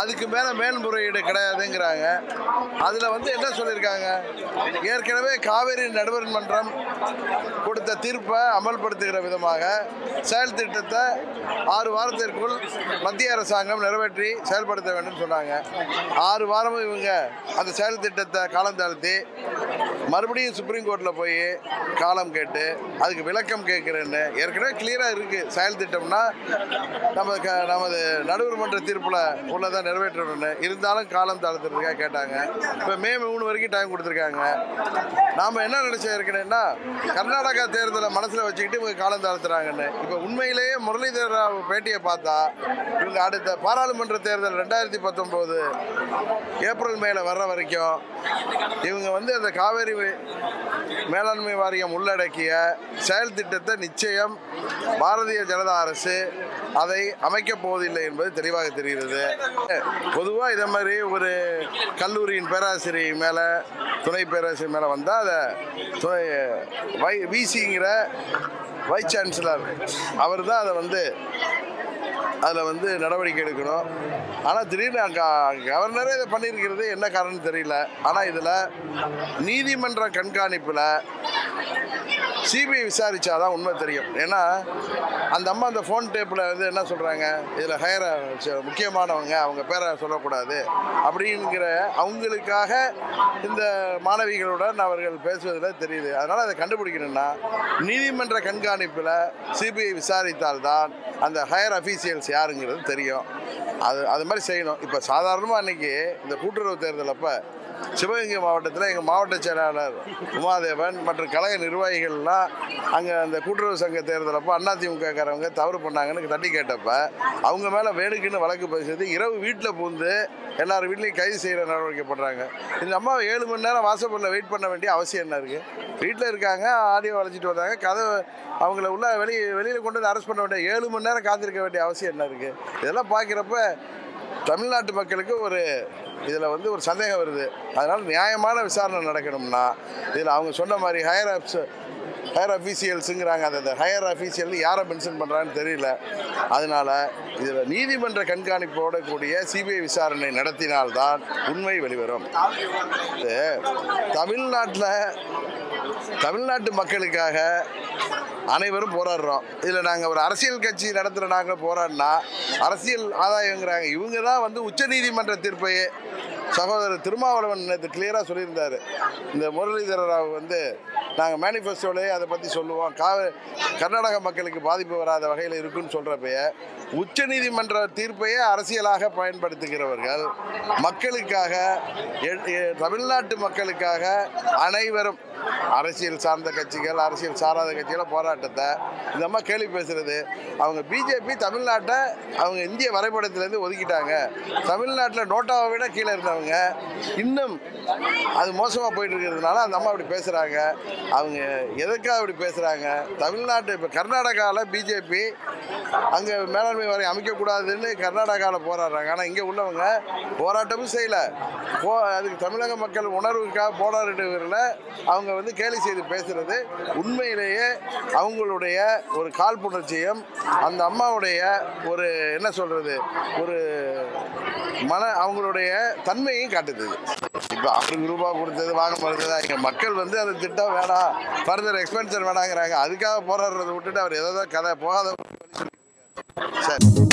அதுக்கு மேலே மேல்முறையீடு கிடையாதுங்கிறாங்க அதில் வந்து என்ன சொல்லியிருக்காங்க ஏற்கனவே காவேரி நடுவர் மன்றம் கொடுத்த தீர்ப்பை அமல்படுத்துகிற விதமாக செயல் திட்டத்தை ஆறு வாரத்திற்குள் மத்திய அரசாங்கம் நிறைவேற்றி செயல்படுத்த வேண்டும் சொன்னாங்க ஆறு வாரமும் இவங்க அந்த செயல் திட்டத்தை காலம் தாழ்த்தி மறுபடியும் சுப்ரீம் கோர்ட்டில் போய் காலம் கேட்டு அதுக்கு விளக்கம் கேட்குறேன்னு ஏற்கனவே கிளியராக இருக்குது செயல் திட்டம்னா நம்ம க நமது நடுவர் மன்ற தீர்ப்பில் உள்ளதை நிறைவேற்றணும்னு இருந்தாலும் காலம் தாழ்த்துறதுக்காக கேட்டாங்க இப்போ மே மூணு வரைக்கும் டைம் கொடுத்துருக்காங்க நாம் என்ன நினச்சோம் ஏற்கனவேன்னா கர்நாடகா தேர்தலை மனசில் வச்சுக்கிட்டு இவங்க காலம் தாழ்த்துறாங்கன்னு இப்போ உண்மையிலேயே முரளிதர் ராவ் பேட்டியை பார்த்தா இவங்க அடுத்த பாராளுமன்ற தேர்தல் ரெண்டாயிரத்தி பத்தொம்போது ஏப்ரல் மேல வர்ற வரைக்கும் இவங்க வந்து அந்த காவேரி வே- மேலாண்மை வாரியம் உள்ளடக்கிய செயல் திட்டத்தை நிச்சயம் பாரதிய ஜனதா அரசு அதை அமைக்கப் போவதில்லை என்பது தெளிவாக தெரிகிறது பொதுவாக இதை மாதிரி ஒரு கல்லூரியின் பேராசிரியர் மேலே துணை பேராசிரியர் மேலே வந்தால் அதை துணை வை விசிங்கிற வைஸ் சான்சலர் அவர் தான் அதை வந்து அதில் வந்து நடவடிக்கை எடுக்கணும் ஆனால் திடீர்னு அங்கே கவர்னரே இதை பண்ணியிருக்கிறது என்ன காரணம்னு தெரியல ஆனால் இதில் நீதிமன்ற கண்காணிப்பில் சிபிஐ விசாரிச்சாதான் உண்மை தெரியும் ஏன்னா அந்த அம்மா அந்த ஃபோன் டேப்பில் வந்து என்ன சொல்கிறாங்க இதில் ஹையர முக்கியமானவங்க அவங்க பேரை சொல்லக்கூடாது அப்படிங்கிற அவங்களுக்காக இந்த மாணவிகளுடன் அவர்கள் பேசுவதில் தெரியுது அதனால் அதை கண்டுபிடிக்கணும்னா நீதிமன்ற கண்காணிப்பில் சிபிஐ விசாரித்தால்தான் அந்த ஹையர் அஃபீஷியல்ஸ் யாருங்கிறது தெரியும் அது அது மாதிரி செய்யணும் இப்போ சாதாரணமாக அன்னைக்கு இந்த கூட்டுறவு தேர்தல் அப்போ சிவகங்கை மாவட்டத்தில் எங்கள் மாவட்ட செயலாளர் உமாதேவன் மற்றும் கழக நிர்வாகிகள்லாம் அங்கே அந்த கூட்டுறவு சங்க தேர்தல் அப்போ அதிமுகக்காரவங்க தவறு பண்ணாங்கன்னு தட்டி கேட்டப்ப அவங்க மேலே வேணுக்குன்னு வழக்கு பதிவு இரவு வீட்டில் பூந்து எல்லார் வீட்லேயும் கைது செய்கிற நடவடிக்கை பண்ணுறாங்க இந்த அம்மா ஏழு மணி நேரம் வாசப்படில் வெயிட் பண்ண வேண்டிய அவசியம் என்ன இருக்குது வீட்டில் இருக்காங்க ஆடியோ வளைச்சிட்டு வந்தாங்க கதை அவங்கள உள்ள வெளியே வெளியில் கொண்டு வந்து அரெஸ்ட் பண்ண வேண்டிய ஏழு மணி நேரம் காத்திருக்க வேண்டிய அவசியம் என்ன இருக்குது இதெல்லாம் பார்க்குறப்ப தமிழ்நாட்டு மக்களுக்கு ஒரு இதில் வந்து ஒரு சந்தேகம் வருது அதனால் நியாயமான விசாரணை நடக்கணும்னா இதில் அவங்க சொன்ன மாதிரி ஹையர் அப்ஸ் ஹையர் அஃபீஷியல்ஸுங்கிறாங்க அந்த ஹையர் அஃபீஷியல் யாரை மென்ஷன் பண்ணுறாங்கன்னு தெரியல அதனால் இதில் நீதிமன்ற கண்காணிப்போட கூடிய சிபிஐ விசாரணை நடத்தினால்தான் உண்மை வெளிவரும் இது தமிழ்நாட்டில் தமிழ்நாட்டு மக்களுக்காக அனைவரும் போராடுறோம் இதில் நாங்கள் ஒரு அரசியல் கட்சி நடத்துகிற நாங்கள் போராடினா அரசியல் ஆதாயங்கிறாங்க இவங்க தான் வந்து உச்சநீதிமன்ற தீர்ப்பையே சகோதரர் திருமாவளவன் நேற்று கிளியராக சொல்லியிருந்தார் இந்த முரளிதர ராவ் வந்து நாங்கள் மேனிஃபெஸ்டோலேயே அதை பற்றி சொல்லுவோம் காவ கர்நாடக மக்களுக்கு பாதிப்பு வராத வகையில் இருக்குன்னு சொல்கிறப்பய உச்சநீதிமன்ற தீர்ப்பையே அரசியலாக பயன்படுத்துகிறவர்கள் மக்களுக்காக எ- எ- தமிழ்நாட்டு மக்களுக்காக அனைவரும் அரசியல் சார்ந்த கட்சிகள் அரசியல் சாராத கட்சிகள் போராட்டத்தை இந்த அம்மா கேள்வி பேசுறது அவங்க பிஜேபி தமிழ்நாட்டை அவங்க இந்திய வரைபடத்திலேருந்து ஒதுக்கிட்டாங்க தமிழ்நாட்டில் நோட்டாவை விட கீழே இருந்தவங்க இன்னும் அது மோசமாக போயிட்டு இருக்கிறதுனால அந்த அம்மா அப்படி பேசுகிறாங்க அவங்க எதுக்காக அப்படி பேசுகிறாங்க தமிழ்நாட்டு இப்போ கர்நாடகாவில் பிஜேபி அங்கே மேலாண்மை வாரியம் அமைக்கக்கூடாதுன்னு கர்நாடகாவில் போராடுறாங்க ஆனால் இங்கே உள்ளவங்க போராட்டமும் செய்யலை போ அதுக்கு தமிழக மக்கள் உணர்வுக்காக போராடுறதுல அவங்க வந்து கேலி செய்து பேசுறது உண்மையிலேயே அவங்களுடைய ஒரு காழ்ப்புணர்ச்சியும் அந்த அம்மாவுடைய ஒரு என்ன சொல்றது ஒரு மன அவங்களுடைய தன்மையும் காட்டுது இப்போ அவருக்கு ரூபா கொடுத்தது வாங்க மறுத்தது எங்க மக்கள் வந்து அந்த திட்டம் வேணாம் ஃபர்தர் எக்ஸ்பென்சர் வேணாங்கிறாங்க அதுக்காக போராடுறதை விட்டுட்டு அவர் எதோ கதை போகாத சரி